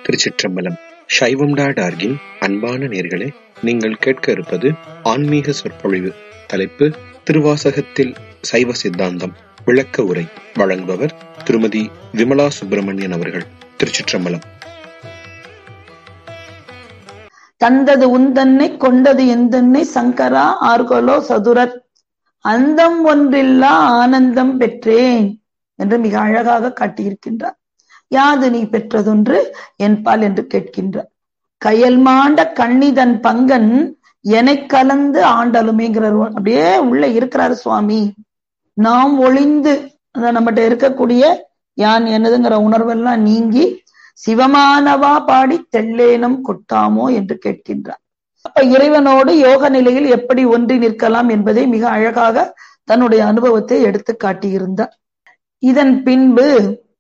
திருச்சிற்றம்பலம் சைவம் டாட் ஆர்கின் அன்பான நேர்களே நீங்கள் கேட்க இருப்பது ஆன்மீக சொற்பொழிவு தலைப்பு திருவாசகத்தில் சைவ சித்தாந்தம் விளக்க உரை வழங்குபவர் திருமதி விமலா சுப்பிரமணியன் அவர்கள் திருச்சிற்றம்பலம் தந்தது உந்தன்னை கொண்டது எந்தன்னை சங்கரா ஆர்கொலோ சதுரர் அந்தம் ஒன்றில்லா ஆனந்தம் பெற்றேன் என்று மிக அழகாக காட்டியிருக்கின்றார் யாது நீ பெற்றதொன்று என்பால் என்று கேட்கின்றார் கயல் மாண்ட கண்ணிதன் பங்கன் எனை கலந்து ஆண்டலுமேங்கிறார் அப்படியே உள்ள இருக்கிறாரு சுவாமி நாம் ஒளிந்து அந்த நம்மகிட்ட இருக்கக்கூடிய யான் என்னதுங்கிற உணர்வெல்லாம் நீங்கி சிவமானவா பாடி தெல்லேனம் கொட்டாமோ என்று கேட்கின்றார் அப்ப இறைவனோடு யோக நிலையில் எப்படி ஒன்றி நிற்கலாம் என்பதை மிக அழகாக தன்னுடைய அனுபவத்தை எடுத்து காட்டியிருந்தார் இதன் பின்பு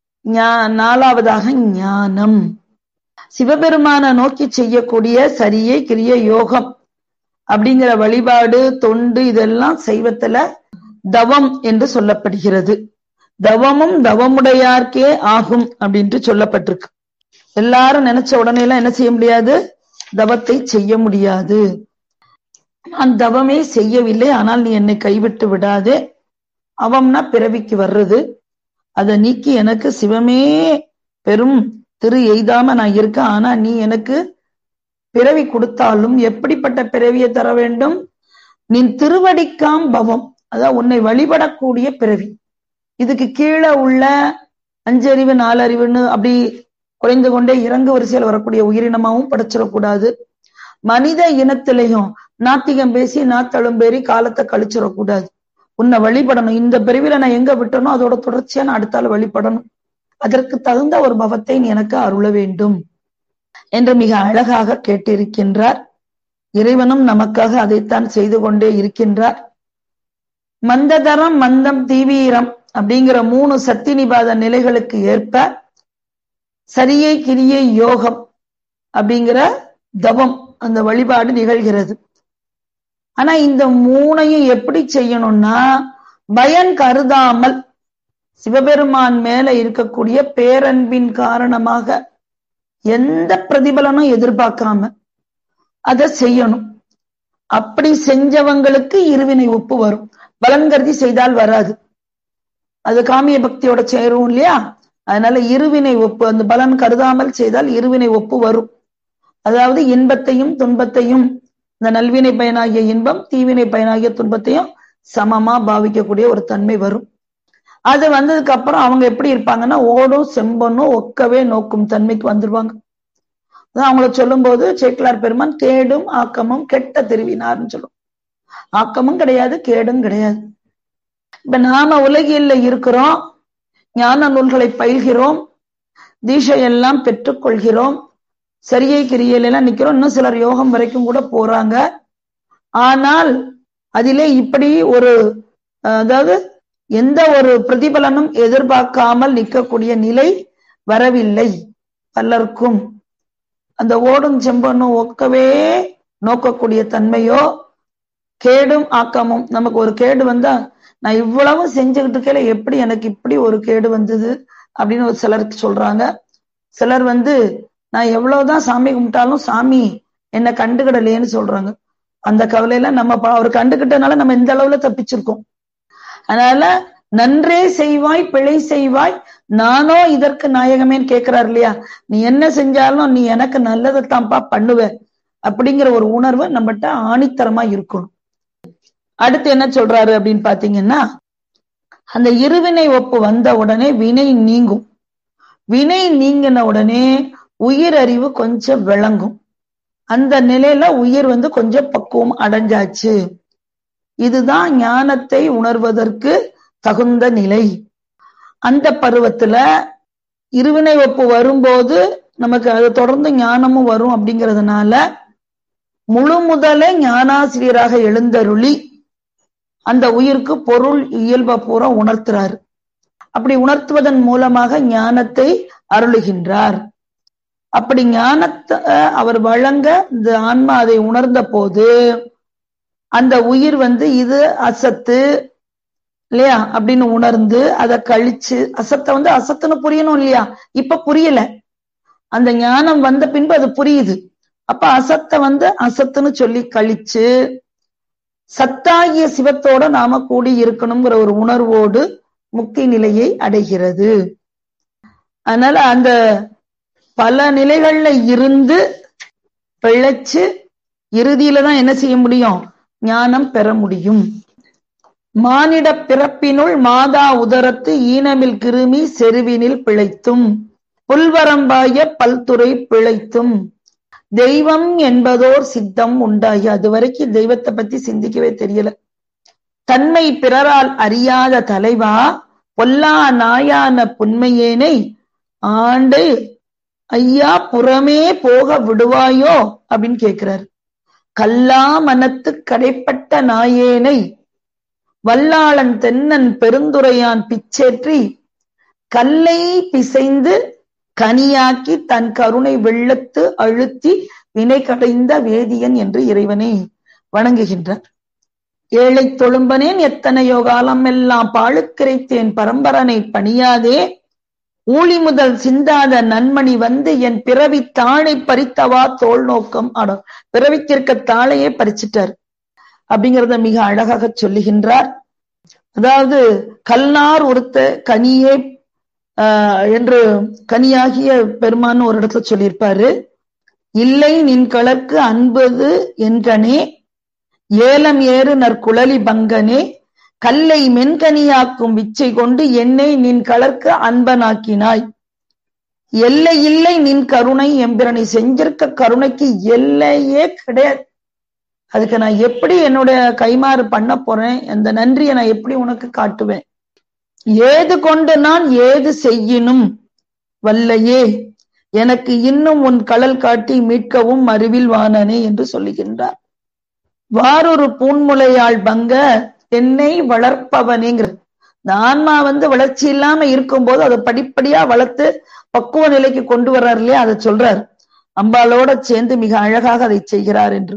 நாலாவதாக ஞானம் சிவபெருமான நோக்கி செய்யக்கூடிய சரியை கிரிய யோகம் அப்படிங்கிற வழிபாடு தொண்டு இதெல்லாம் சைவத்துல தவம் என்று சொல்லப்படுகிறது தவமும் தவமுடையார்க்கே ஆகும் அப்படின்ட்டு சொல்லப்பட்டிருக்கு எல்லாரும் நினைச்ச உடனே எல்லாம் என்ன செய்ய முடியாது தவத்தை செய்ய முடியாது நான் தவமே செய்யவில்லை ஆனால் நீ என்னை கைவிட்டு விடாதே அவம்னா பிறவிக்கு வர்றது அதை நீக்கி எனக்கு சிவமே பெரும் திரு எய்தாம நான் இருக்கேன் ஆனா நீ எனக்கு பிறவி கொடுத்தாலும் எப்படிப்பட்ட பிறவியை தர வேண்டும் நீ திருவடிக்காம் பவம் அதான் உன்னை வழிபடக்கூடிய பிறவி இதுக்கு கீழே உள்ள அஞ்சறிவு நாலறிவுன்னு அப்படி குறைந்து கொண்டே இறங்கு வரிசையில் வரக்கூடிய உயிரினமாவும் படைச்சிடக்கூடாது மனித இனத்திலையும் நாத்திகம் பேசி நாத்தழும்பேறி காலத்தை கழிச்சிடக்கூடாது உன்னை வழிபடணும் இந்த பிரிவில நான் எங்க விட்டனோ அதோட தொடர்ச்சியா நான் அடுத்தால வழிபடணும் அதற்கு தகுந்த ஒரு பவத்தை நீ எனக்கு அருள வேண்டும் என்று மிக அழகாக கேட்டிருக்கின்றார் இறைவனும் நமக்காக அதைத்தான் செய்து கொண்டே இருக்கின்றார் மந்ததரம் மந்தம் தீவீரம் அப்படிங்கிற மூணு சக்தி நிபாத நிலைகளுக்கு ஏற்ப சரியை கிரியை யோகம் அப்படிங்கிற தவம் அந்த வழிபாடு நிகழ்கிறது ஆனா இந்த மூணையும் எப்படி செய்யணும்னா பயன் கருதாமல் சிவபெருமான் மேல இருக்கக்கூடிய பேரன்பின் காரணமாக எந்த பிரதிபலனும் எதிர்பார்க்காம அதை செய்யணும் அப்படி செஞ்சவங்களுக்கு இருவினை ஒப்பு வரும் பலன் கருதி செய்தால் வராது அது காமிய பக்தியோட சேரும் இல்லையா அதனால இருவினை ஒப்பு அந்த பலன் கருதாமல் செய்தால் இருவினை ஒப்பு வரும் அதாவது இன்பத்தையும் துன்பத்தையும் இந்த நல்வினை பயனாகிய இன்பம் தீவினை பயனாகிய துன்பத்தையும் சமமா பாவிக்கக்கூடிய ஒரு தன்மை வரும் அது வந்ததுக்கு அப்புறம் அவங்க எப்படி இருப்பாங்கன்னா ஓடும் செம்பொன்னும் ஒக்கவே நோக்கும் தன்மைக்கு வந்துருவாங்க அவங்கள சொல்லும் போது சேக்கிலார் பெருமான் கேடும் ஆக்கமும் கெட்ட திருவினார்னு சொல்லும் ஆக்கமும் கிடையாது கேடும் கிடையாது இப்ப நாம உலகில் இருக்கிறோம் ஞான நூல்களை பயில்கிறோம் தீஷையெல்லாம் பெற்றுக்கொள்கிறோம் சரியை கிரியையில எல்லாம் நிக்கிறோம் இன்னும் சிலர் யோகம் வரைக்கும் கூட போறாங்க ஆனால் அதிலே இப்படி ஒரு அதாவது எந்த ஒரு பிரதிபலனும் எதிர்பார்க்காமல் நிற்கக்கூடிய நிலை வரவில்லை பலருக்கும் அந்த ஓடும் செம்பனும் ஒக்கவே நோக்கக்கூடிய தன்மையோ கேடும் ஆக்கமும் நமக்கு ஒரு கேடு வந்தா நான் இவ்வளவு செஞ்சுக்கிட்டு இருக்கல எப்படி எனக்கு இப்படி ஒரு கேடு வந்தது அப்படின்னு ஒரு சிலருக்கு சொல்றாங்க சிலர் வந்து நான் எவ்வளவுதான் சாமி கும்பிட்டாலும் சாமி என்ன கண்டுகிடலையேன்னு சொல்றாங்க அந்த கவலையில நம்ம அவர் கண்டுகிட்டனால நம்ம இந்த அளவுல தப்பிச்சிருக்கோம் அதனால நன்றே செய்வாய் பிழை செய்வாய் நானோ இதற்கு நாயகமேன்னு கேட்கிறார் இல்லையா நீ என்ன செஞ்சாலும் நீ எனக்கு நல்லதைத்தான்ப்பா பண்ணுவ அப்படிங்கிற ஒரு உணர்வு நம்மகிட்ட ஆணித்தரமா இருக்கணும் அடுத்து என்ன சொல்றாரு அப்படின்னு பாத்தீங்கன்னா அந்த இருவினை ஒப்பு வந்த உடனே வினை நீங்கும் வினை நீங்கின உடனே உயிர் அறிவு கொஞ்சம் விளங்கும் அந்த நிலையில உயிர் வந்து கொஞ்சம் பக்குவம் அடைஞ்சாச்சு இதுதான் ஞானத்தை உணர்வதற்கு தகுந்த நிலை அந்த பருவத்துல இருவினை ஒப்பு வரும்போது நமக்கு அது தொடர்ந்து ஞானமும் வரும் அப்படிங்கிறதுனால முழு முதலே ஞானாசிரியராக எழுந்தருளி அந்த உயிருக்கு பொருள் இயல்ப பூரா உணர்த்துறாரு அப்படி உணர்த்துவதன் மூலமாக ஞானத்தை அருளுகின்றார் அப்படி ஞானத்தை அவர் வழங்க இந்த ஆன்மா அதை உணர்ந்த போது அந்த உயிர் வந்து இது அசத்து இல்லையா அப்படின்னு உணர்ந்து அதை கழிச்சு அசத்தை வந்து அசத்துன்னு புரியணும் இல்லையா இப்ப புரியல அந்த ஞானம் வந்த பின்பு அது புரியுது அப்ப அசத்தை வந்து அசத்துன்னு சொல்லி கழிச்சு சத்தாகிய சிவத்தோட நாம கூடி இருக்கணுங்கிற ஒரு உணர்வோடு முக்தி நிலையை அடைகிறது அதனால அந்த பல நிலைகள்ல இருந்து பிழைச்சு இறுதியில தான் என்ன செய்ய முடியும் ஞானம் பெற முடியும் மானிட பிறப்பினுள் மாதா உதரத்து ஈனமில் கிருமி செருவினில் பிழைத்தும் புல்வரம்பாய பல்துறை பிழைத்தும் தெய்வம் என்பதோர் சித்தம் உண்டாகி அது வரைக்கும் தெய்வத்தை பத்தி சிந்திக்கவே தெரியல தன்மை பிறரால் அறியாத தலைவா பொல்லா நாயான புன்மையேனை ஆண்டு ஐயா புறமே போக விடுவாயோ அப்படின்னு கேக்குறாரு கல்லா மனத்து கடைப்பட்ட நாயேனை வல்லாளன் தென்னன் பெருந்துரையான் பிச்சேற்றி கல்லை பிசைந்து கனியாக்கி தன் கருணை வெள்ளத்து அழுத்தி வினை கடைந்த வேதியன் என்று இறைவனை வணங்குகின்றார் ஏழை தொழும்பனேன் எத்தனையோ காலம் எல்லாம் பாழுக்கிரைத்தேன் பரம்பரனை பணியாதே ஊழி முதல் சிந்தாத நன்மணி வந்து என் பிறவி தாழை பறித்தவா தோல் நோக்கம் ஆடும் பிறவிக்கிருக்க தாளையே பறிச்சிட்டார் அப்படிங்கிறத மிக அழகாக சொல்லுகின்றார் அதாவது கல்நார் ஒருத்த கனியே என்று கனியாகிய பெருமான் ஒரு இடத்துல சொல்லியிருப்பாரு இல்லை நின் கலர்க்கு அன்பது என்கனே ஏலம் ஏறு நற்குழலி பங்கனே கல்லை மென்கனியாக்கும் விச்சை கொண்டு என்னை நின் கலர்க்கு அன்பனாக்கினாய் எல்லை இல்லை நின் கருணை எம்பிரனை செஞ்சிருக்க கருணைக்கு எல்லையே கிடையாது அதுக்கு நான் எப்படி என்னுடைய கைமாறு பண்ண போறேன் அந்த நன்றியை நான் எப்படி உனக்கு காட்டுவேன் ஏது கொண்டு நான் ஏது செய்யினும் வல்லையே எனக்கு இன்னும் உன் கடல் காட்டி மீட்கவும் அறிவில் வானனே என்று சொல்லுகின்றார் வாரொரு பூன்முலையாள் பங்க என்னை வளர்ப்பவனேங்கிற இந்த ஆன்மா வந்து வளர்ச்சி இல்லாம இருக்கும்போது அதை படிப்படியா வளர்த்து பக்குவ நிலைக்கு கொண்டு வர்றார் இல்லையா அதை சொல்றார் அம்பாலோட சேர்ந்து மிக அழகாக அதை செய்கிறார் என்று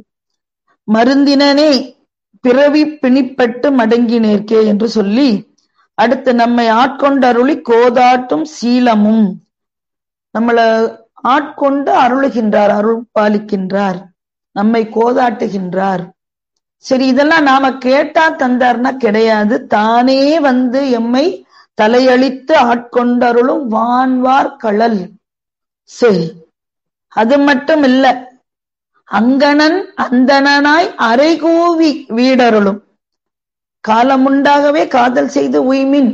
மருந்தினனே பிறவி பிணிப்பட்டு மடங்கினேற்கே என்று சொல்லி அடுத்து நம்மை ஆட்கொண்டருளி கோதாட்டும் சீலமும் நம்மள ஆட்கொண்டு அருளுகின்றார் அருள் பாலிக்கின்றார் நம்மை கோதாட்டுகின்றார் சரி இதெல்லாம் நாம கேட்டா தந்தார்னா கிடையாது தானே வந்து எம்மை தலையளித்து ஆட்கொண்டருளும் வான்வார் கழல் சரி அது மட்டும் இல்ல அங்கணன் அந்தணனாய் அரைகூவி வீடருளும் காலமுண்டாகவே காதல் செய்து உய்மின்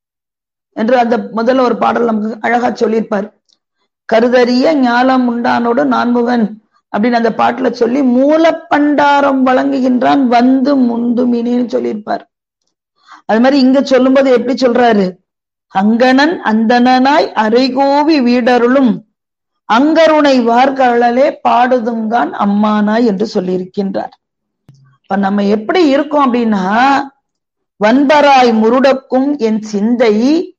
என்று அந்த முதல்ல ஒரு பாடல் நமக்கு அழகா சொல்லியிருப்பார் கருதறிய ஞாலம் உண்டானோடு நான்முகன் அப்படின்னு அந்த பாட்டுல சொல்லி மூலப்பண்டாரம் வழங்குகின்றான் வந்து முந்துமினேன்னு சொல்லியிருப்பார் அது மாதிரி இங்க சொல்லும்போது எப்படி சொல்றாரு அங்கணன் அந்தணனாய் அரைகோவி வீடருளும் அங்கருணை வார்கழலே பாடுதுங்கான் அம்மானாய் என்று சொல்லியிருக்கின்றார் இப்ப நம்ம எப்படி இருக்கோம் அப்படின்னா வன்பராய் முருடக்கும் என் சிந்தை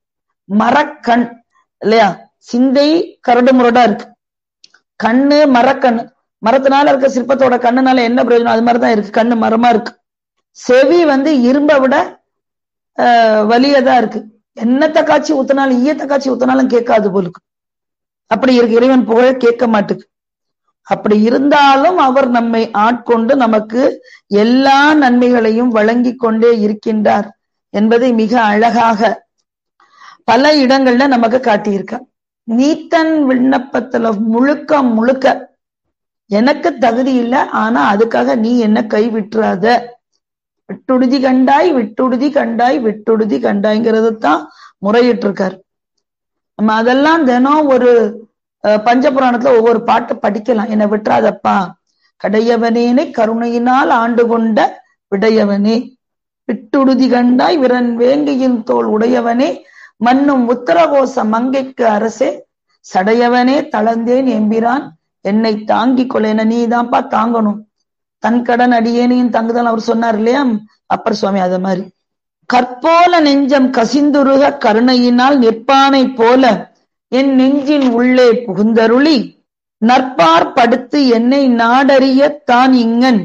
மரக்கண் இல்லையா சிந்தை கரடு முரடா இருக்கு கண்ணு மரக்கண் மரத்தினால இருக்க சிற்பத்தோட கண்ணுனால என்ன பிரயோஜனம் அது மாதிரிதான் இருக்கு கண்ணு மரமா இருக்கு செவி வந்து இரும்பை விட வலியதா இருக்கு என்னத்த காட்சி ஊத்தினாலும் ஈயத்த காட்சி ஊத்தினாலும் கேட்காது போலுக்கு அப்படி இருக்கு இறைவன் புகழ கேட்க மாட்டுக்கு அப்படி இருந்தாலும் அவர் நம்மை ஆட்கொண்டு நமக்கு எல்லா நன்மைகளையும் வழங்கி கொண்டே இருக்கின்றார் என்பதை மிக அழகாக பல இடங்கள்ல நமக்கு காட்டியிருக்க நீத்தன் விண்ணப்பத்துல முழுக்க முழுக்க எனக்கு தகுதி இல்லை ஆனா அதுக்காக நீ என்ன கை விட்டுறாத விட்டுடுதி கண்டாய் விட்டுடுதி கண்டாய் விட்டுடுதி கண்டாய்ங்கிறது தான் முறையிட்டு இருக்காரு நம்ம அதெல்லாம் தினம் ஒரு பஞ்சபுராணத்துல ஒவ்வொரு பாட்டு படிக்கலாம் என்ன விட்டுறாதப்பா கடையவனேனை கருணையினால் ஆண்டு கொண்ட விடையவனே விட்டுடுதி கண்டாய் விரன் வேங்கையின் தோல் உடையவனே மன்னும் உத்தரகோச மங்கைக்கு அரசே சடையவனே தளர்ந்தேன் எம்பிரான் என்னை தாங்கிக் கொள்ள நீ தான்ப்பா தாங்கணும் தன் கடன் அடியேனையும் தங்குதல் அவர் சொன்னார் இல்லையா அப்பர் சுவாமி அத மாதிரி கற்போல நெஞ்சம் கசிந்துருக கருணையினால் நிற்பானை போல என் நெஞ்சின் உள்ளே புகுந்தருளி நற்பார் படுத்து என்னை நாடறிய தான் இங்கன்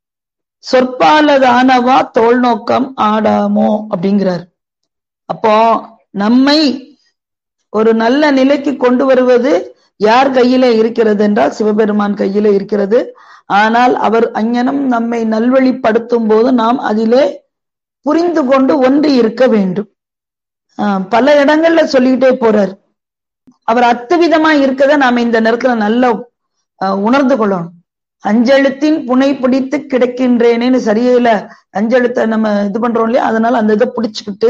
சொற்பாலதானவா தோல் நோக்கம் ஆடாமோ அப்படிங்கிறார் அப்போ நம்மை ஒரு நல்ல நிலைக்கு கொண்டு வருவது யார் கையிலே இருக்கிறது என்றால் சிவபெருமான் கையிலே இருக்கிறது ஆனால் அவர் அஞ்ஞனம் நம்மை நல்வழிப்படுத்தும் போது நாம் அதிலே புரிந்து கொண்டு ஒன்றி இருக்க வேண்டும் ஆஹ் பல இடங்கள்ல சொல்லிக்கிட்டே போறார் அவர் அத்துவிதமா இருக்கத நாம இந்த நேரத்துல நல்லா ஆஹ் உணர்ந்து கொள்ளணும் அஞ்செழுத்தின் புனை பிடித்து கிடக்கின்றேனேன்னு சரியில்ல அஞ்செழுத்தை நம்ம இது பண்றோம் இல்லையா அதனால அந்த இதை பிடிச்சுக்கிட்டு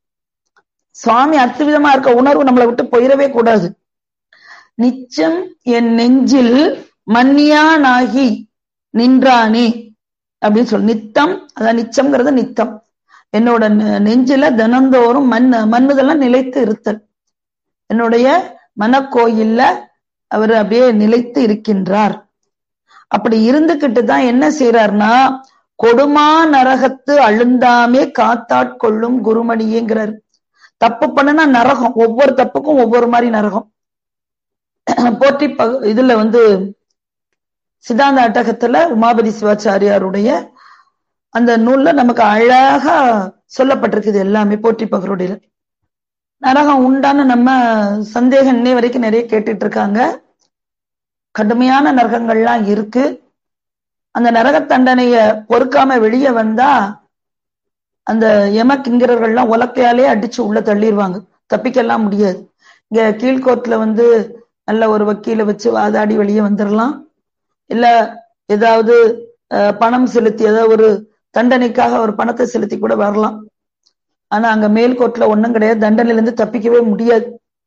சுவாமி அத்துவிதமா இருக்க உணர்வு நம்மளை விட்டு போயிடவே கூடாது நிச்சம் என் நெஞ்சில் மன்னியானாகி நின்றானே அப்படின்னு சொல்லு நித்தம் அதான் நிச்சம்ங்கிறது நித்தம் என்னோட நெஞ்சில தினந்தோறும் மண் மண்ணுதெல்லாம் நிலைத்து இருத்தல் என்னுடைய மனக்கோயில்ல அவர் அப்படியே நிலைத்து இருக்கின்றார் அப்படி இருந்துகிட்டு தான் என்ன செய்யறாருன்னா கொடுமா நரகத்து அழுந்தாமே காத்தாட்கொள்ளும் குருமணியேங்கிறார் தப்பு பண்ணுனா நரகம் ஒவ்வொரு தப்புக்கும் ஒவ்வொரு மாதிரி நரகம் போற்றி இதுல வந்து சித்தாந்த அட்டகத்துல உமாபதி சிவாச்சாரியாருடைய அந்த நூல்ல நமக்கு அழகா சொல்லப்பட்டிருக்குது எல்லாமே போற்றி பகருடைய நரகம் உண்டான நம்ம சந்தேகம் இன்னை வரைக்கும் நிறைய கேட்டுட்டு இருக்காங்க கடுமையான நரகங்கள்லாம் இருக்கு அந்த நரக தண்டனைய பொறுக்காம வெளியே வந்தா அந்த யம கிங்கரர்கள்லாம் உலக்கையாலே அடிச்சு உள்ள தள்ளிடுவாங்க தப்பிக்கலாம் முடியாது இங்க கீழ்கோர்ட்ல வந்து நல்ல ஒரு வக்கீல வச்சு வாதாடி வெளியே வந்துடலாம் இல்ல ஏதாவது பணம் செலுத்தி ஏதாவது ஒரு தண்டனைக்காக ஒரு பணத்தை செலுத்தி கூட வரலாம் ஆனா அங்க மேல் கோர்ட்ல ஒண்ணும் கிடையாது தண்டனையில இருந்து தப்பிக்கவே முடியாது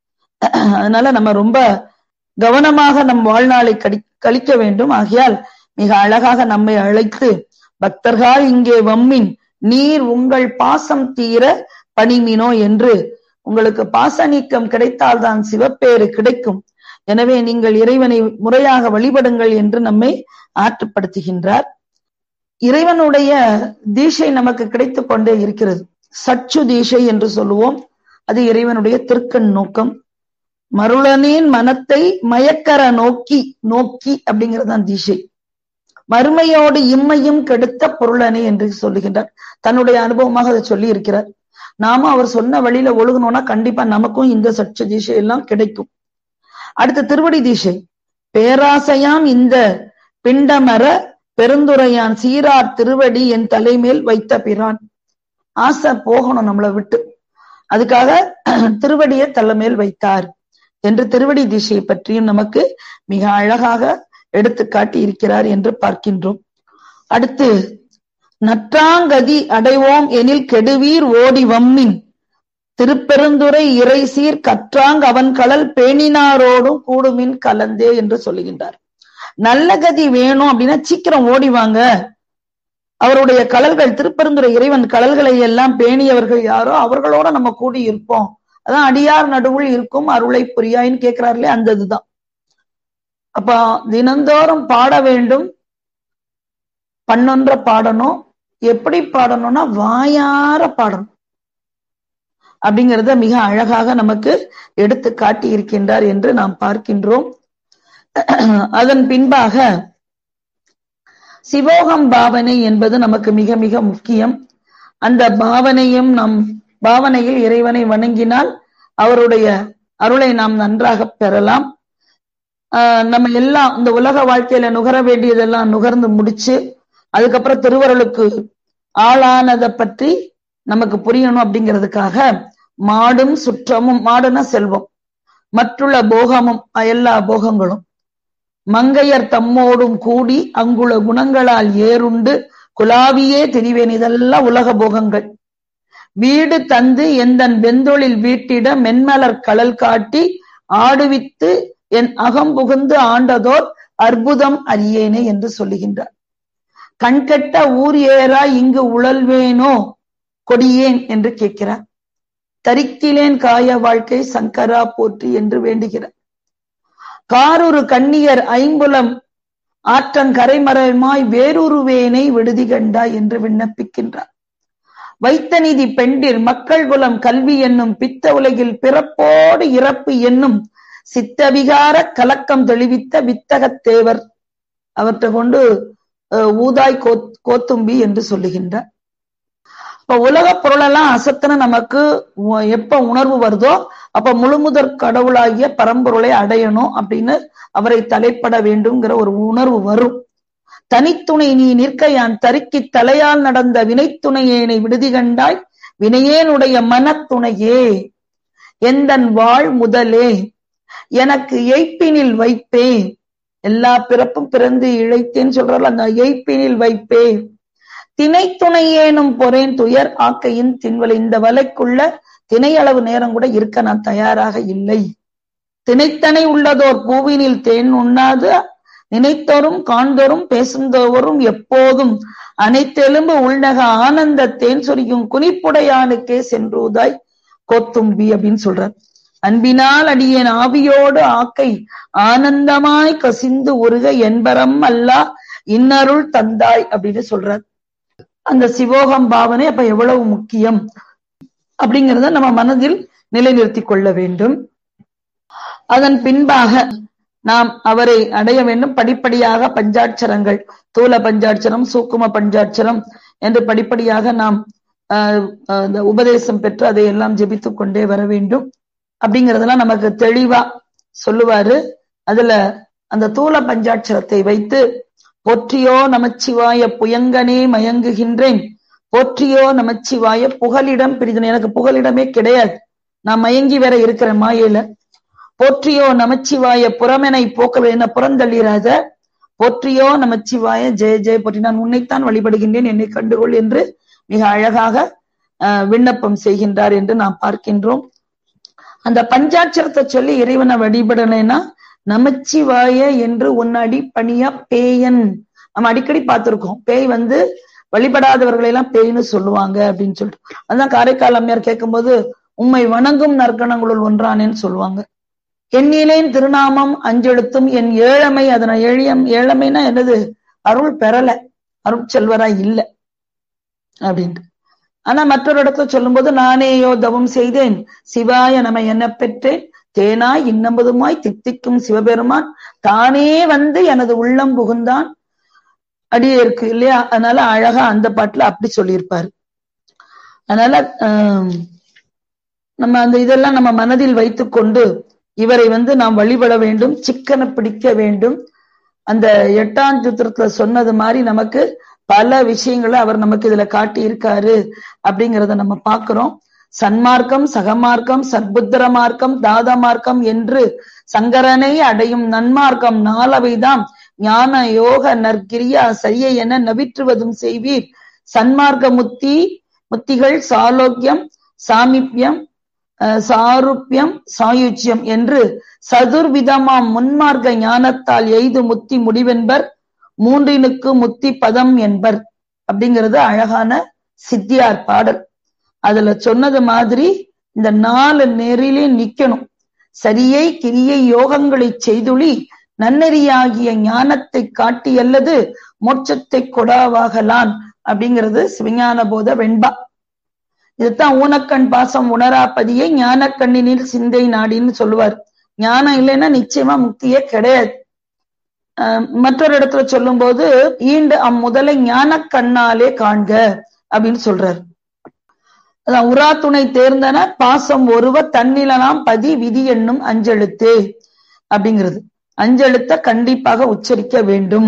அதனால நம்ம ரொம்ப கவனமாக நம் வாழ்நாளை கடி கழிக்க வேண்டும் ஆகையால் மிக அழகாக நம்மை அழைத்து பக்தர்கள் இங்கே வம்மின் நீர் உங்கள் பாசம் தீர பணிமினோ என்று உங்களுக்கு பாச நீக்கம் கிடைத்தால்தான் சிவப்பேறு கிடைக்கும் எனவே நீங்கள் இறைவனை முறையாக வழிபடுங்கள் என்று நம்மை ஆற்றுப்படுத்துகின்றார் இறைவனுடைய தீஷை நமக்கு கிடைத்து கொண்டே இருக்கிறது சச்சு தீஷை என்று சொல்லுவோம் அது இறைவனுடைய திருக்கண் நோக்கம் மருளனின் மனத்தை மயக்கர நோக்கி நோக்கி அப்படிங்கறதுதான் தீஷை மறுமையோடு இம்மையும் கெடுத்த பொருளனே என்று சொல்லுகின்றார் தன்னுடைய அனுபவமாக அதை சொல்லி இருக்கிறார் நாம அவர் சொன்ன வழியில ஒழுகணும்னா கண்டிப்பா நமக்கும் இந்த சட்ச தீஷை எல்லாம் கிடைக்கும் அடுத்த திருவடி தீஷை பேராசையாம் இந்த பிண்டமர பெருந்துரையான் சீரார் திருவடி என் தலைமேல் வைத்த பிரான் ஆசை போகணும் நம்மளை விட்டு அதுக்காக திருவடியை தலைமேல் வைத்தார் என்று திருவடி திசையை பற்றியும் நமக்கு மிக அழகாக எடுத்து காட்டி இருக்கிறார் என்று பார்க்கின்றோம் அடுத்து நற்றாங்கதி அடைவோம் எனில் கெடுவீர் ஓடி வம்மின் திருப்பெருந்துரை இறை சீர் கற்றாங் அவன் கடல் பேணினாரோடும் கூடுமின் கலந்தே என்று சொல்லுகின்றார் நல்ல கதி வேணும் அப்படின்னா சீக்கிரம் ஓடி வாங்க அவருடைய கடல்கள் திருப்பெருந்துரை இறைவன் கடல்களை எல்லாம் பேணியவர்கள் யாரோ அவர்களோட நம்ம கூடி இருப்போம் அதான் அடியார் நடுவுள் இருக்கும் அருளை புரியாயின்னு கேட்கிறார்களே அந்த இதுதான் அப்ப தினந்தோறும் பாட வேண்டும் பண்ணொன்ற பாடணும் எப்படி பாடணும்னா வாயார பாடணும் அப்படிங்கிறத மிக அழகாக நமக்கு எடுத்து காட்டி இருக்கின்றார் என்று நாம் பார்க்கின்றோம் அதன் பின்பாக சிவோகம் பாவனை என்பது நமக்கு மிக மிக முக்கியம் அந்த பாவனையும் நம் பாவனையில் இறைவனை வணங்கினால் அவருடைய அருளை நாம் நன்றாக பெறலாம் நம்ம எல்லாம் இந்த உலக வாழ்க்கையில நுகர வேண்டியதெல்லாம் நுகர்ந்து முடிச்சு அதுக்கப்புறம் திருவருளுக்கு ஆளானதை பற்றி நமக்கு புரியணும் அப்படிங்கிறதுக்காக மாடும் சுற்றமும் மாடுனா செல்வம் மற்றுள்ள போகமும் எல்லா போகங்களும் மங்கையர் தம்மோடும் கூடி அங்குள்ள குணங்களால் ஏறுண்டு குலாவியே திரிவேன் இதெல்லாம் உலக போகங்கள் வீடு தந்து எந்தன் வெந்தொழில் வீட்டிட மென்மலர் கடல் காட்டி ஆடுவித்து என் அகம் புகுந்து ஆண்டதோர் அற்புதம் அறியேனே என்று சொல்லுகின்றார் கண்கட்ட ஊர் ஏறா இங்கு உழல்வேனோ கொடியேன் என்று கேட்கிறார் தரிக்கிலேன் காய வாழ்க்கை சங்கரா போற்றி என்று வேண்டுகிறார் காரொரு கண்ணியர் ஐம்புலம் ஆற்றங்கரைமரமாய் வேறொருவேனை விடுதி கண்டாய் என்று விண்ணப்பிக்கின்றார் வைத்த நிதி பெண்டிர் மக்கள் குலம் கல்வி என்னும் பித்த உலகில் பிறப்போடு இறப்பு என்னும் சித்தவிகார கலக்கம் தெளிவித்த வித்தகத் தேவர் அவற்றை கொண்டு ஊதாய் கோத்தும்பி என்று சொல்லுகின்றார் இப்ப உலக பொருளெல்லாம் அசத்துன்னு நமக்கு உ- எப்ப உணர்வு வருதோ அப்ப முழுமுதற் கடவுளாகிய பரம்பொருளை அடையணும் அப்படின்னு அவரை தலைப்பட வேண்டும்ங்கிற ஒரு உணர்வு வரும் தனித்துணை நீ நிற்க யான் தருக்கி தலையால் நடந்த வினைத்துணையேனை விடுதி கண்டாய் வினையேனுடைய மனத்துணையே எந்தன் வாழ் முதலே எனக்கு எய்ப்பினில் வைப்பே எல்லா பிறப்பும் பிறந்து இழைத்தேன்னு சொல்றாரு அந்த எய்ப்பினில் வைப்பே திணைத்துணையேனும் பொறேன் துயர் ஆக்கையின் தின்வலை இந்த வலைக்குள்ள திணையளவு நேரம் கூட இருக்க நான் தயாராக இல்லை திணைத்தனை உள்ளதோர் பூவினில் தேன் உண்ணாது நினைத்தோறும் காண்தோறும் பேசுந்தோறும் எப்போதும் அனைத்தெலும்பு உள்நக ஆனந்த தேன் சொரியும் குனிப்புடையானுக்கே சென்றுதாய் கோத்தும்பி அப்படின்னு சொல்றார் அன்பினால் அடியேன் ஆவியோடு ஆக்கை ஆனந்தமாய் கசிந்து உருக என்பரம் அல்லா இன்னருள் தந்தாய் அப்படின்னு சொல்றார் அந்த சிவோகம் பாவனை அப்ப எவ்வளவு முக்கியம் அப்படிங்கறத நம்ம மனதில் நிலைநிறுத்திக் கொள்ள வேண்டும் அதன் பின்பாக நாம் அவரை அடைய வேண்டும் படிப்படியாக பஞ்சாட்சரங்கள் தூல பஞ்சாட்சரம் சூக்கும பஞ்சாட்சரம் என்று படிப்படியாக நாம் ஆஹ், ஆஹ், இந்த உபதேசம் பெற்று அதை எல்லாம் ஜெபித்துக் கொண்டே வர வேண்டும் அப்படிங்கறதெல்லாம் நமக்கு தெளிவா சொல்லுவாரு அதுல அந்த தூல பஞ்சாட்சரத்தை வைத்து போற்றியோ நமச்சிவாய புயங்கனே மயங்குகின்றேன் போற்றியோ நமச்சிவாய புகலிடம் பிரிதன் எனக்கு புகலிடமே கிடையாது நான் மயங்கி வேற இருக்கிறேன் மாயையில போற்றியோ நமச்சிவாய புறமெனை போக்க என்ன புறந்தள்ளிராத போற்றியோ நமச்சிவாய ஜெய ஜெய போற்றி நான் உன்னைத்தான் வழிபடுகின்றேன் என்னை கண்டுகொள் என்று மிக அழகாக ஆஹ், விண்ணப்பம் செய்கின்றார் என்று நாம் பார்க்கின்றோம் அந்த பஞ்சாட்சரத்தை சொல்லி இறைவனை வழிபடலைன்னா நமச்சிவாய என்று உன்னடி பணியா பேயன் நம்ம அடிக்கடி பார்த்திருக்கோம் பேய் வந்து வழிபடாதவர்களை எல்லாம் பேய்னு சொல்லுவாங்க அப்படின்னு சொல்லிட்டு அதான் காரைக்கால் அம்மையார் கேட்கும்போது உம்மை வணங்கும் நற்கணங்களுள் ஒன்றானேன்னு சொல்லுவாங்க எண்ணிலேன் திருநாமம் அஞ்செழுத்தும் என் ஏழமை அதனை எழியம் ஏழமைனா என்னது அருள் பெறல அருள் செல்வரா இல்ல அப்படின்ட்டு ஆனா மற்றொரு இடத்துல சொல்லும்போது நானேயோ தவம் செய்தேன் சிவாய நம என்ன பெற்றேன் தேனாய் இன்னம்பதுமாய் தித்திக்கும் சிவபெருமான் தானே வந்து எனது உள்ளம் புகுந்தான் அடியே இருக்கு இல்லையா அதனால அழகா அந்த பாட்டுல அப்படி சொல்லியிருப்பாரு அதனால ஆஹ், நம்ம அந்த இதெல்லாம் நம்ம மனதில் வைத்துக்கொண்டு இவரை வந்து நாம் வழிபட வேண்டும் சிக்கன பிடிக்க வேண்டும் அந்த எட்டாம் சூத்திரத்துல சொன்னது மாதிரி நமக்கு பல விஷயங்களை அவர் நமக்கு இதுல காட்டி இருக்காரு அப்படிங்கறத நம்ம பார்க்கிறோம் சன்மார்க்கம் சகமார்க்கம் சத்புத்திர மார்க்கம் தாத மார்க்கம் என்று சங்கரனை அடையும் நன்மார்க்கம் நாலவைதாம் ஞான யோக நற்கிரியா செய்ய என நவிற்றுவதும் செய்வீர் சன்மார்க்க முத்தி முத்திகள் சாலோக்கியம் சாமிப்யம் அஹ், சாருப்பியம் சாயுச்சியம் என்று சதுர்விதமாம் முன்மார்க்க ஞானத்தால் எய்து முத்தி முடிவென்பர் மூன்றினுக்கு முத்தி பதம் என்பர் அப்படிங்கிறது அழகான சித்தியார் பாடல் அதுல சொன்னது மாதிரி இந்த நாலு நெறிலே நிக்கணும் சரியை கிரியை யோகங்களை செய்துளி நன்னெறியாகிய ஞானத்தை காட்டி அல்லது மோட்சத்தை கொடாவாகலான் அப்படிங்கிறது சிவஞான போத வெண்பா இதுதான் ஊனக்கண் பாசம் உணராப்பதியை ஞான கண்ணினில் சிந்தை நாடின்னு சொல்லுவார் ஞானம் இல்லைன்னா நிச்சயமா முக்தியே கிடையாது ஆஹ் மற்றொரு இடத்துல சொல்லும்போது ஈண்டு அம்முதலை ஞான கண்ணாலே காண்க அப்படின்னு சொல்றாரு அதான் உரா துணை தேர்ந்தன பாசம் ஒருவ தன்னிலனாம் பதி விதி என்னும் அஞ்செழுத்தே அப்படிங்கிறது அஞ்செழுத்த கண்டிப்பாக உச்சரிக்க வேண்டும்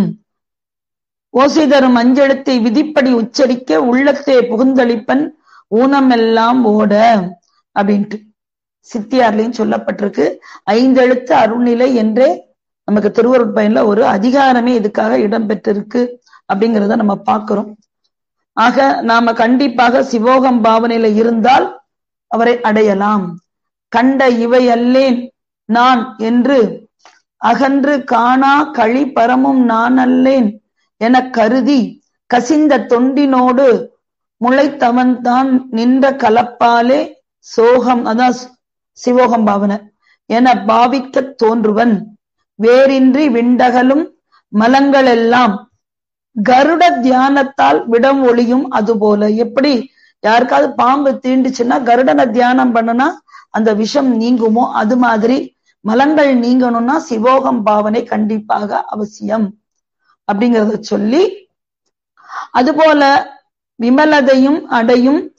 ஓசை தரும் அஞ்செழுத்தை விதிப்படி உச்சரிக்க உள்ளத்தே புகுந்தளிப்பன் ஊனமெல்லாம் ஓட அப்படின்ட்டு சித்தியார்லையும் சொல்லப்பட்டிருக்கு ஐந்தெழுத்து அருள்நிலை என்றே நமக்கு திருவருட்பயன்ல ஒரு அதிகாரமே இதுக்காக இடம்பெற்றிருக்கு அப்படிங்கிறத நம்ம பார்க்கிறோம் ஆக நாம கண்டிப்பாக சிவோகம் பாவனையில இருந்தால் அவரை அடையலாம் கண்ட இவை அல்லேன் நான் என்று அகன்று காணா களி பரமும் நான் அல்லேன் எனக் கருதி கசிந்த தொண்டினோடு முளைத்தவன் தான் நின்ற கலப்பாலே சோகம் அதான் சிவோகம் பாவனை என பாவிக்கத் தோன்றுவன் வேறின்றி விண்டகலும் மலங்களெல்லாம் கருட தியானத்தால் விடம் ஒளியும் அதுபோல எப்படி யாருக்காவது பாம்பு தீண்டுச்சுன்னா கருடனை தியானம் பண்ணுனா அந்த விஷம் நீங்குமோ அது மாதிரி மலங்கள் நீங்கணும்னா சிவோகம் பாவனை கண்டிப்பாக அவசியம் அப்படிங்கறத சொல்லி அதுபோல விமலதையும் அடையும்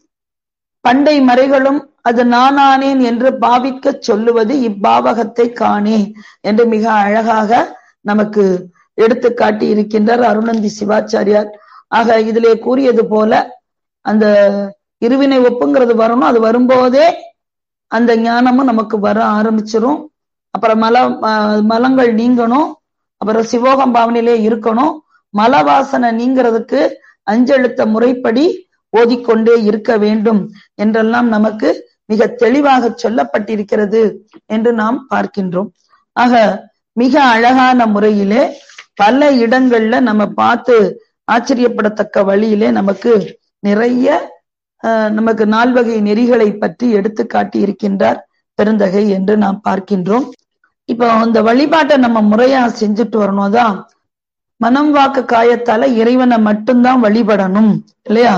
பண்டை மறைகளும் அது நானானேன் என்று பாவிக்க சொல்லுவது இப்பாவகத்தை காணே என்று மிக அழகாக நமக்கு எடுத்து காட்டி இருக்கின்றார் அருணந்தி சிவாச்சாரியார் ஆக இதிலே கூறியது போல அந்த இருவினை ஒப்புங்கிறது வரணும் அது வரும்போதே அந்த ஞானமும் நமக்கு வர ஆரம்பிச்சிரும் அப்புறம் மல மலங்கள் நீங்கணும் அப்புறம் சிவோகம் பாவனையிலே இருக்கணும் மல வாசனை நீங்கிறதுக்கு அஞ்செழுத்த முறைப்படி ஓதிக்கொண்டே இருக்க வேண்டும் என்றெல்லாம் நமக்கு மிக தெளிவாக சொல்லப்பட்டிருக்கிறது என்று நாம் பார்க்கின்றோம் ஆக மிக அழகான முறையிலே பல இடங்கள்ல நம்ம பார்த்து ஆச்சரியப்படத்தக்க வழியிலே நமக்கு நிறைய நமக்கு நால்வகை நெறிகளை பற்றி எடுத்து காட்டி இருக்கின்றார் பெருந்தகை என்று நாம் பார்க்கின்றோம் இப்போ இந்த வழிபாட்டை நம்ம முறையா செஞ்சுட்டு வரணும் தான் மனம் வாக்கு காயத்தால இறைவனை மட்டும்தான் வழிபடணும் இல்லையா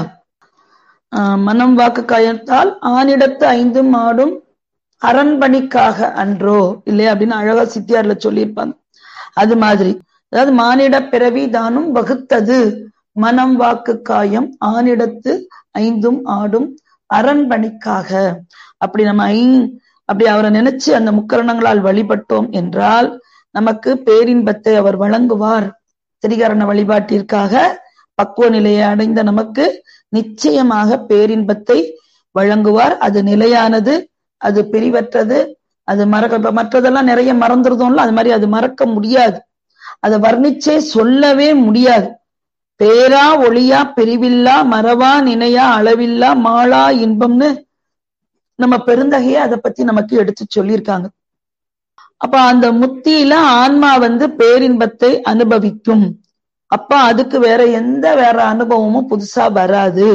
மனம் வாக்கு காயத்தால் ஆணிடத்து ஐந்தும் ஆடும் அரண்பணிக்காக அன்றோ இல்லையா அப்படின்னு அழகா சித்தியார்ல சொல்லியிருப்பாங்க அது மாதிரி அதாவது மானிட பிறவி தானும் வகுத்தது மனம் வாக்கு காயம் ஆணிடத்து ஐந்தும் ஆடும் அரண்பணிக்காக அப்படி நம்ம ஐ அப்படி அவரை நினைச்சு அந்த முக்கரணங்களால் வழிபட்டோம் என்றால் நமக்கு பேரின்பத்தை அவர் வழங்குவார் திரிகரண வழிபாட்டிற்காக பக்குவ நிலையை அடைந்த நமக்கு நிச்சயமாக பேரின்பத்தை வழங்குவார் அது நிலையானது அது பிரிவற்றது அது மறக்க மற்றதெல்லாம் நிறைய மறந்துருதோம்ல அது மாதிரி அது மறக்க முடியாது அதை வர்ணிச்சே சொல்லவே முடியாது பேரா ஒளியா பிரிவில்லா மறவா நினையா அளவில்லா மாளா இன்பம்னு நம்ம பெருந்தகைய அதை பத்தி நமக்கு எடுத்து சொல்லியிருக்காங்க அப்ப அந்த முத்தியில ஆன்மா வந்து பேரின்பத்தை அனுபவிக்கும் அப்ப அதுக்கு வேற எந்த வேற அனுபவமும் புதுசா வராது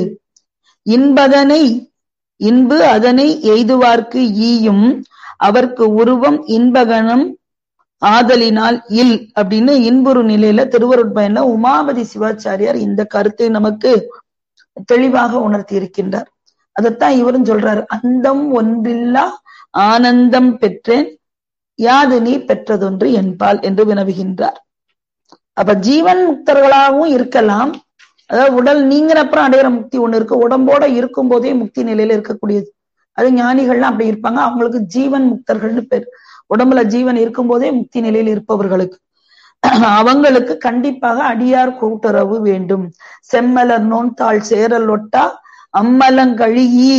இன்பதனை இன்பு அதனை எய்துவார்க்கு ஈயும் அவர்க்கு உருவம் இன்பகணம் ஆதலினால் இல் அப்படின்னு இன்புறு நிலையில திருவருட்பயன்ல உமாபதி சிவாச்சாரியார் இந்த கருத்தை நமக்கு தெளிவாக உணர்த்தி இருக்கின்றார் அதைத்தான் இவரும் சொல்றாரு அந்தம் ஒன்றில்லா ஆனந்தம் பெற்றேன் யாது நீ பெற்றதொன்று என்பால் என்று வினவுகின்றார் அப்ப ஜீவன் முக்தர்களாகவும் இருக்கலாம் அதாவது உடல் நீங்கிற அப்புறம் அடையிற முக்தி ஒண்ணு இருக்கு உடம்போட இருக்கும் போதே முக்தி நிலையில இருக்கக்கூடியது அது ஞானிகள்லாம் அப்படி இருப்பாங்க அவங்களுக்கு ஜீவன் முக்தர்கள்னு பேர் உடம்புல ஜீவன் இருக்கும் போதே முக்தி நிலையில் இருப்பவர்களுக்கு அவங்களுக்கு கண்டிப்பாக அடியார் கூட்டுறவு வேண்டும் செம்மலர் நோன்தாள் சேரல் ஒட்டா அம்மலங்கழியி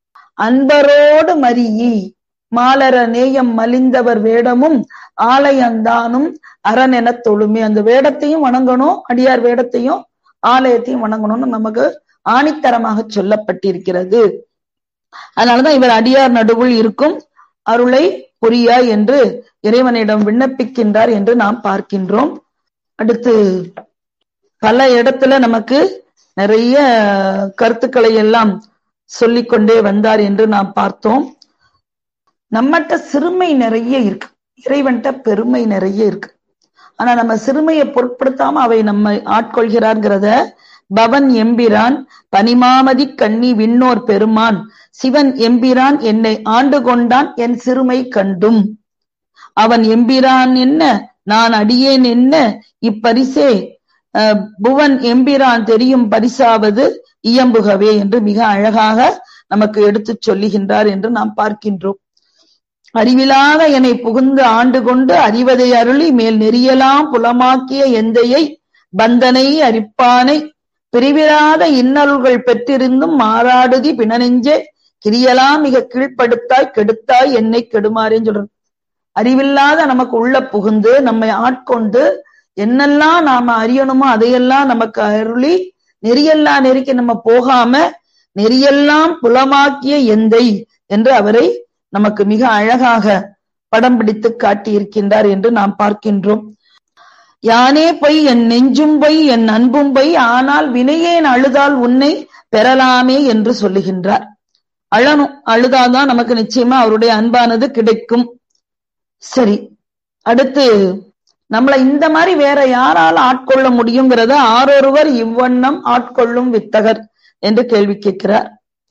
அன்பரோடு மறியி மாலர நேயம் மலிந்தவர் வேடமும் ஆலயந்தானும் அரண் என தொழுமே அந்த வேடத்தையும் வணங்கணும் அடியார் வேடத்தையும் ஆலயத்தையும் வணங்கணும்னு நமக்கு ஆணித்தரமாக சொல்லப்பட்டிருக்கிறது அதனாலதான் இவர் அடியார் நடுவுள் இருக்கும் அருளை புரியா என்று இறைவனிடம் விண்ணப்பிக்கின்றார் என்று நாம் பார்க்கின்றோம் அடுத்து பல இடத்துல நமக்கு நிறைய கருத்துக்களை எல்லாம் சொல்லிக்கொண்டே வந்தார் என்று நாம் பார்த்தோம் நம்மகிட்ட சிறுமை நிறைய இருக்கு இறைவன்கிட்ட பெருமை நிறைய இருக்கு ஆனா நம்ம சிறுமையை பொருட்படுத்தாம அவை நம்மை ஆட்கொள்கிறார்கிறத பவன் எம்பிரான் பனிமாமதி கண்ணி விண்ணோர் பெருமான் சிவன் எம்பிரான் என்னை ஆண்டு கொண்டான் என் சிறுமை கண்டும் அவன் எம்பிரான் என்ன நான் அடியேன் என்ன இப்பரிசே புவன் எம்பிரான் தெரியும் பரிசாவது இயம்புகவே என்று மிக அழகாக நமக்கு எடுத்துச் சொல்லுகின்றார் என்று நாம் பார்க்கின்றோம் அறிவிலாத என்னை புகுந்து ஆண்டு கொண்டு அறிவதை அருளி மேல் நெறியலாம் புலமாக்கிய எந்தையை பந்தனை அரிப்பானை பிரிவிராத இன்னல்கள் பெற்றிருந்தும் மாறாடுதி பிணனெஞ்சே கிரியலாம் மிக கீழ்ப்படுத்தாய் கெடுத்தாய் என்னை கெடுமாறேன்னு சொல்றோம் அறிவில்லாத நமக்கு உள்ள புகுந்து நம்மை ஆட்கொண்டு என்னெல்லாம் நாம அறியணுமோ அதையெல்லாம் நமக்கு அருளி நெறியெல்லாம் நெறிக்க நம்ம போகாம நெறியெல்லாம் புலமாக்கிய எந்தை என்று அவரை நமக்கு மிக அழகாக படம் பிடித்து காட்டியிருக்கின்றார் என்று நாம் பார்க்கின்றோம் யானே பொய் என் நெஞ்சும் பொய் என் அன்பும் பொய் ஆனால் வினையேன் அழுதால் உன்னை பெறலாமே என்று சொல்லுகின்றார் அழணும் அழுதாதான் நமக்கு நிச்சயமா அவருடைய அன்பானது கிடைக்கும் சரி அடுத்து நம்மளை இந்த மாதிரி வேற யாரால ஆட்கொள்ள முடியுங்கிறத ஆரொருவர் இவ்வண்ணம் ஆட்கொள்ளும் வித்தகர் என்று கேள்வி கேட்கிறார்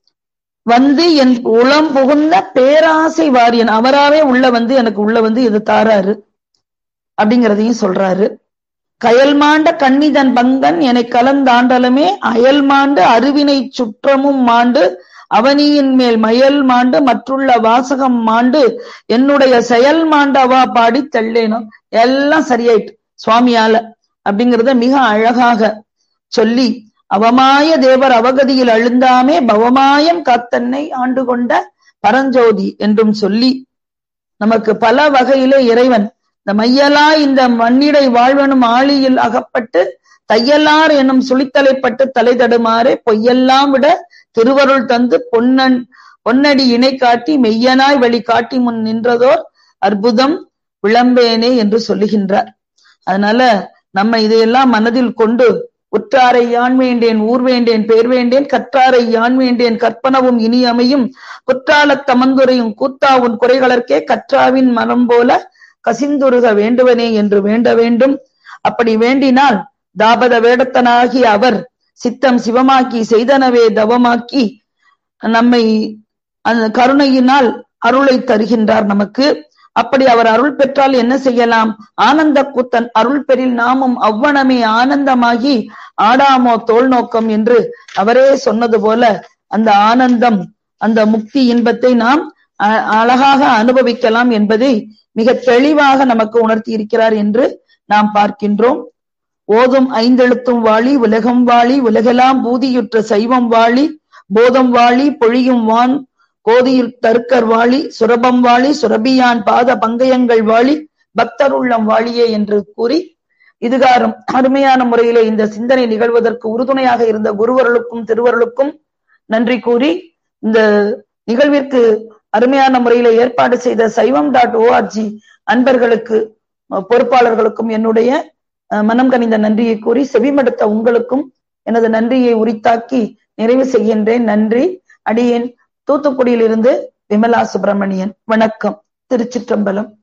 வந்து என் உளம் புகுந்த பேராசை வாரியன் அவராவே உள்ள வந்து எனக்கு உள்ள வந்து இது தாராரு அப்படிங்கிறதையும் சொல்றாரு கயல் மாண்ட கண்ணிதன் பங்கன் என்னை கலந்தாண்டலுமே அயல் மாண்டு அருவினை சுற்றமும் மாண்டு அவனியின் மேல் மயல் மாண்டு மற்றுள்ள வாசகம் மாண்டு என்னுடைய செயல் மாண்டவா பாடி தள்ளேனும் எல்லாம் சரியாயிட்டு சுவாமியால அப்படிங்கறத மிக அழகாக சொல்லி அவமாய தேவர் அவகதியில் அழுந்தாமே பவமாயம் காத்தன்னை ஆண்டு கொண்ட பரஞ்சோதி என்றும் சொல்லி நமக்கு பல வகையிலே இறைவன் இந்த மையலா இந்த மண்ணிடை வாழ்வனும் ஆழியில் அகப்பட்டு தையலார் என்னும் சுழித்தலைப்பட்டு தலை தடுமாறே பொய்யெல்லாம் விட திருவருள் தந்து பொன்னன் பொன்னடி இணை காட்டி மெய்யனாய் வழி காட்டி முன் நின்றதோர் அற்புதம் விளம்பேனே என்று சொல்லுகின்றார் அதனால நம்ம இதையெல்லாம் மனதில் கொண்டு உற்றாரை யான் வேண்டேன் ஊர் வேண்டேன் பேர் வேண்டேன் கற்றாரை யான் வேண்டேன் கற்பனவும் இனி அமையும் குற்றாலத் தமந்துரையும் கூத்தா உன் குறைகளற்கே கற்றாவின் மரம் போல கசிந்துருக வேண்டுவனே என்று வேண்ட வேண்டும் அப்படி வேண்டினால் தாபத வேடத்தனாகி அவர் சித்தம் சிவமாக்கி செய்தனவே தவமாக்கி நம்மை அந்த கருணையினால் அருளை தருகின்றார் நமக்கு அப்படி அவர் அருள் பெற்றால் என்ன செய்யலாம் ஆனந்த கூத்தன் அருள் பெறில் நாமும் அவ்வனமே ஆனந்தமாகி ஆடாமோ தோல் நோக்கம் என்று அவரே சொன்னது போல அந்த ஆனந்தம் அந்த முக்தி இன்பத்தை நாம் அழகாக அனுபவிக்கலாம் என்பதை மிக தெளிவாக நமக்கு உணர்த்தி இருக்கிறார் என்று நாம் பார்க்கின்றோம் ஓதும் ஐந்தெழுத்தும் வாழி உலகம் வாழி உலகெல்லாம் பூதியுற்ற சைவம் வாழி போதம் வாழி பொழியும் வான் கோதியில் தருக்கர் வாழி சுரபம் வாழி சுரபியான் பாத பங்கயங்கள் வாழி பக்தர் உள்ளம் வாழியே என்று கூறி இதுகாரும் அருமையான முறையிலே இந்த சிந்தனை நிகழ்வதற்கு உறுதுணையாக இருந்த குருவர்களுக்கும் திருவருளுக்கும் நன்றி கூறி இந்த நிகழ்விற்கு அருமையான முறையில ஏற்பாடு செய்த சைவம் டாட் ஓஆர்ஜி அன்பர்களுக்கு பொறுப்பாளர்களுக்கும் என்னுடைய மனம் கனிந்த நன்றியை கூறி செவிமடுத்த உங்களுக்கும் எனது நன்றியை உரித்தாக்கி நிறைவு செய்கின்றேன் நன்றி அடியேன் தூத்துக்குடியிலிருந்து விமலா சுப்பிரமணியன் வணக்கம் திருச்சிற்றம்பலம்